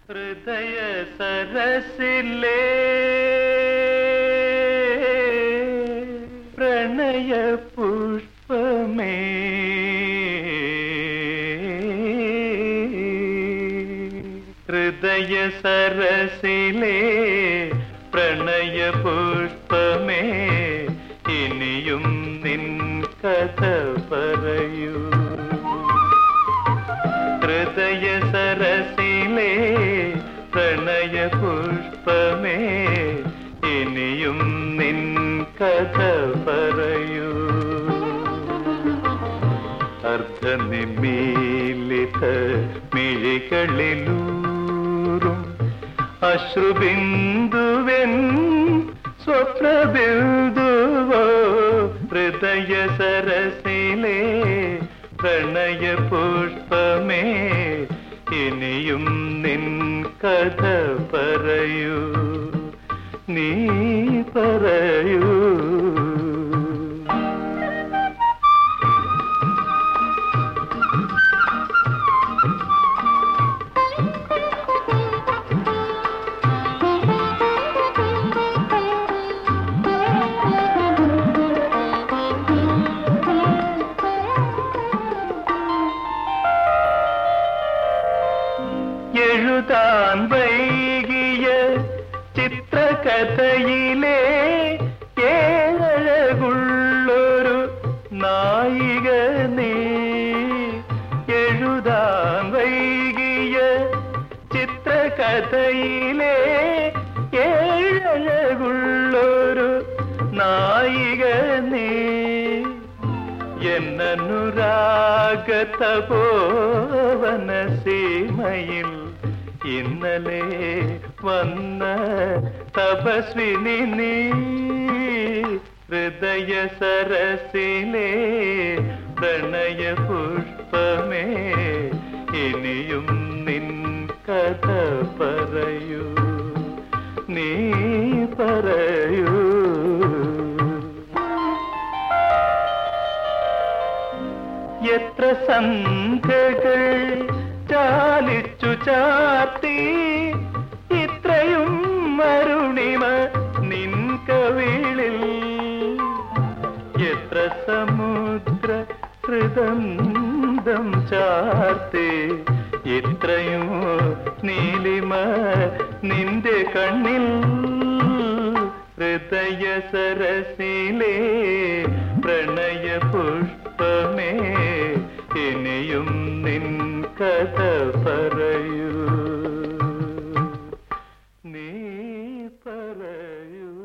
ഹൃദയ സരസിലേ പ്രണയ പുഷ്പമേ ഹൃദയ സരസിലേ പ്രണയ പുഷ്പമേ ഇനിയും നിൻ കഥ പറയൂ ഹൃദയ സരസിലേ പ്രണയ പുഷ്പമേ ഇനിയും നിൻ കഥ പറയൂ അർദ്ധനിമീലിത മിഴികളിലൂറും അശ്രുബിന്ദുവൻ സ്വപ്നബിന്ദുവോ ഹൃദയ സരസിലേ പ്രണയ പുഷ്പമേ ഇനിയും നിൻ കഥ പറയൂ നീ പറയൂ എഴുതാൻ വൈകിയ ചിത്രകഥയിലെ ഏഴകുള്ളൊരു നായിക നീ എഴുതാൻ വൈകിയ ചിത്രകഥയിലെ ഏഴകുള്ളൊരു നായിക നീ എന്നനുരാഗതപോവന സീമയിൽ ഇന്നലെ വന്ന തപസ്വിനി നീ ഹൃദയ സരസിലെ പ്രണയ പുഷ്പമേ ഇനിയും നിൻ കഥ പറയൂ നീ പറയൂ എത്ര സന്ധ്യകൾ ചാലിച്ചു ചാത്തി ഇത്രയും മരുണിമ നിൻ കവിളിൽ എത്ര സമുദ്ര ഹൃദന്തം ചാർത്തി ഇത്രയും നീലിമ നിന്റെ കണ്ണിൽ ഹൃദയ സരസിലേ പ്രണയ പുഷ്പമേ ഇനിയും നിൻ കഥ പറയൂ നീ പറയൂ